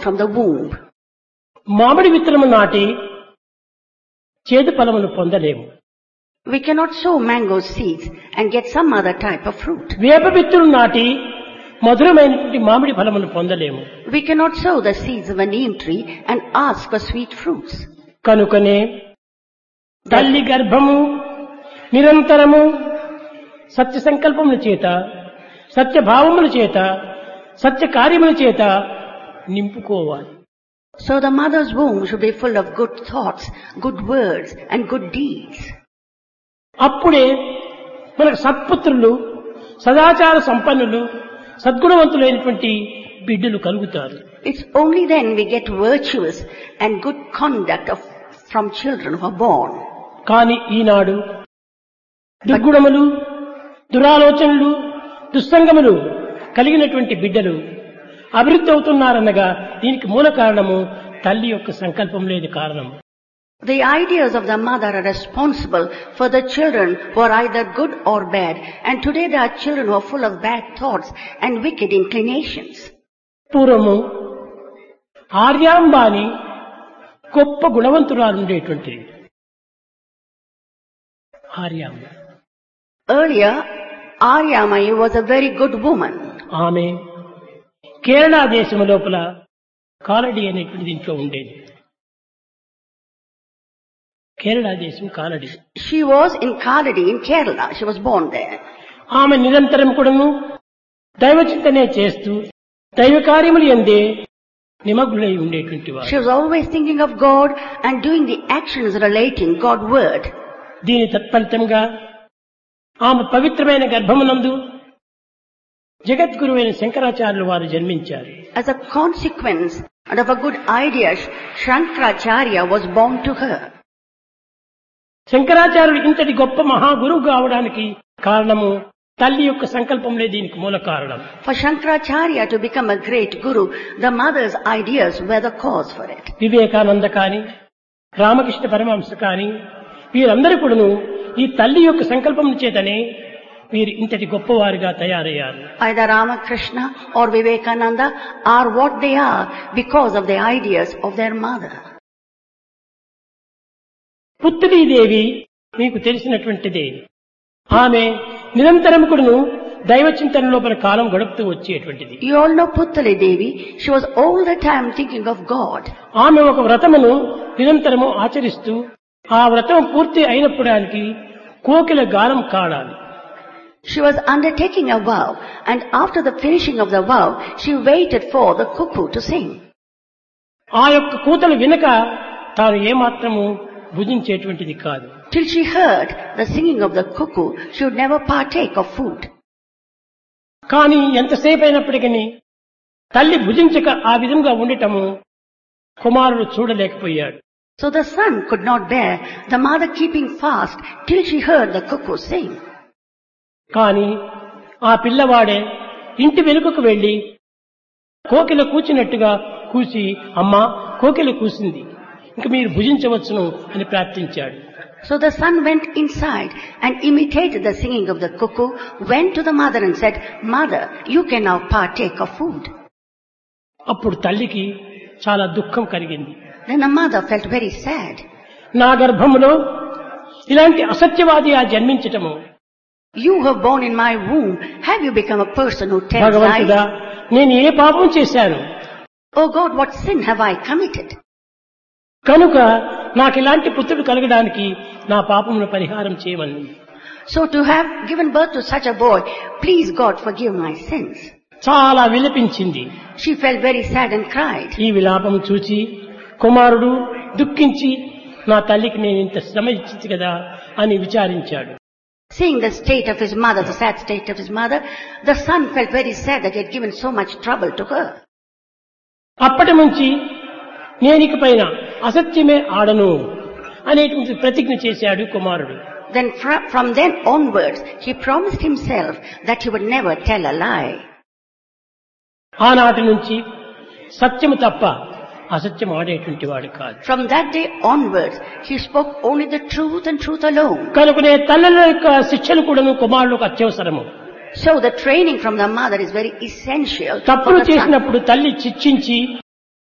from the womb. మామిడి విత్తనము నాటి చేదు ఫలమును పొందలేము We cannot sow mango seeds and get some other type of fruit. వేప విత్తులు నాటి మధురమైనటువంటి మామిడి ఫలమును పొందలేము We cannot sow the seeds of a neem tree and ask for sweet fruits. కనుకనే తల్లి గర్భము నిరంతరము సత్య సంకల్పముల చేత సత్య భావముల చేత సత్య కార్యముల చేత నింపుకోవాలి So the mother's womb should be full of good thoughts, good words and good deeds. అప్పుడే మనకు సత్పుత్రులు సదాచార సంపన్నులు సద్గుణవంతులైనటువంటి బిడ్డలు కలుగుతారు It's only then we get virtuous and good conduct of, from children who are born. కాని ఈనాడు దుర్గుణములు దురాలోచనలు దుస్సంగములు కలిగినటువంటి బిడ్డలు అభివృద్ధి అవుతున్నారనగా దీనికి మూల కారణము తల్లి యొక్క సంకల్పం లేని కారణం The ideas of the mother are responsible for the children who are either good or bad. And today there are children who are full of bad thoughts and wicked inclinations. పూర్వము ఆర్యాంబ అని గొప్ప గుణవంతురాలు ఉండేటువంటిది Aryamba Earlier, Aryamayi was a very good woman. ఆమె కేరళ దేశము లోపల కాలడి అనేటువంటి దీంట్లో ఉండేది కేరళ దేశం Kalady She was in Kaladi in Kerala. She was born there. ఆమె నిరంతరం కూడాను దైవచింతనే చేస్తూ దైవ కార్యములు ఎందే నిమగ్నులై ఉండేటువంటి వారు She was always thinking of God and doing the actions relating God word. దీని తత్ఫలితంగా ఆమె పవిత్రమైన గర్భమునందు జగద్గురువైన శంకరాచార్యులు వారు జన్మించారు As a consequence and of a good idea, Shankaracharya was born to her. శంకరాచార్యుడు ఇంతటి గొప్ప మహాగురువు కావడానికి కారణము తల్లి యొక్క సంకల్పంలే దీనికి మూల కారణం For Shankaracharya to become a great guru, the mother's ideas were the cause for it. Vivekananda కాని రామకృష్ణ పరమహంస కాని వీరందరూ కూడాను ఈ తల్లి యొక్క సంకల్పం చేతనే వీరు ఇంతటి గొప్పవారిగా తయారయ్యారు Either Ramakrishna or Vivekananda are what they are because of the ideas of their mother. పుత్రిదేవి మీకు తెలిసినటువంటిదే ఆమె నిరంతరం కూడాను దైవ చింతన లోపల కాలం గడుపుతూ వచ్చేటువంటిది You all know Puttali Devi. She was all the time thinking of God. ఆమె ఒక వ్రతమును నిరంతరము ఆచరిస్తూ ఆ వ్రతం పూర్తి అయినప్పుడానికి కోకిల గానం కాడాలి She was undertaking a vow and after the finishing of the vow, she waited for the cuckoo to sing. ఆ యొక్క కూతలు వినక తాను ఏమాత్రము భుజించేటువంటిది కాదు Till she heard the singing of the cuckoo, she would never partake of food. కానీ ఎంతసేపు అయినప్పటికీ తల్లి భుజించక ఆ విధంగా ఉండటము కుమారుడు చూడలేకపోయాడు So the son could not bear the mother keeping fast till she heard the cuckoo sing. కానీ ఆ పిల్లవాడే ఇంటి వెనుకకు వెళ్లి కోకిల కూచినట్టుగా కూసి అమ్మా కోకిల కూసింది ఇంక మీరు భుజించవచ్చును అని ప్రార్థించాడు So the son went inside and imitated the singing of the cuckoo, went to the mother and said, Mother, you can now partake of food. అప్పుడు తల్లికి చాలా దుఃఖం కలిగింది Then the mother felt very sad. నా గర్భములో ఇలాంటి అసత్యవాది ఆ జన్మించటము You have born in my womb. Have you become a person who tells భగవంతుడా lies? నేను ఏ పాపం చేశాను Oh God, what sin have I committed? కనుక నాకు ఇలాంటి పుత్రుడు కలగడానికి నా పాపమును పరిహారం చేయమని So to have given birth to such a boy, please God forgive my sins. చాలా విలపించింది She felt very sad and cried. ఈ విలాపం చూచి కుమారుడు దుఃఖించి నా తల్లికి నేను ఇంత శ్రమ ఇచ్చింది కదా అని విచారించాడు Seeing the state of his mother, the sad state of his mother, the son felt very sad that he had given so much trouble to her. అప్పటి నుంచి నేనిక పైన అసత్యమే ఆడను అనేటువంటి ప్రతిజ్ఞ చేశాడు కుమారుడు Then fr- from then onwards, he promised himself that he would never tell a lie. ఆనాటి నుంచి సత్యము తప్ప అసత్యం ఆడేటువంటి వాడు కాదు From that day onwards, he spoke only the truth and truth alone. కనుకనే తల్లుల యొక్క శిక్షలు కూడాను కుమారులకు అత్యవసరము So the training from the mother is very essential for తప్పులు the son. చేసినప్పుడు తల్లి శిక్షించి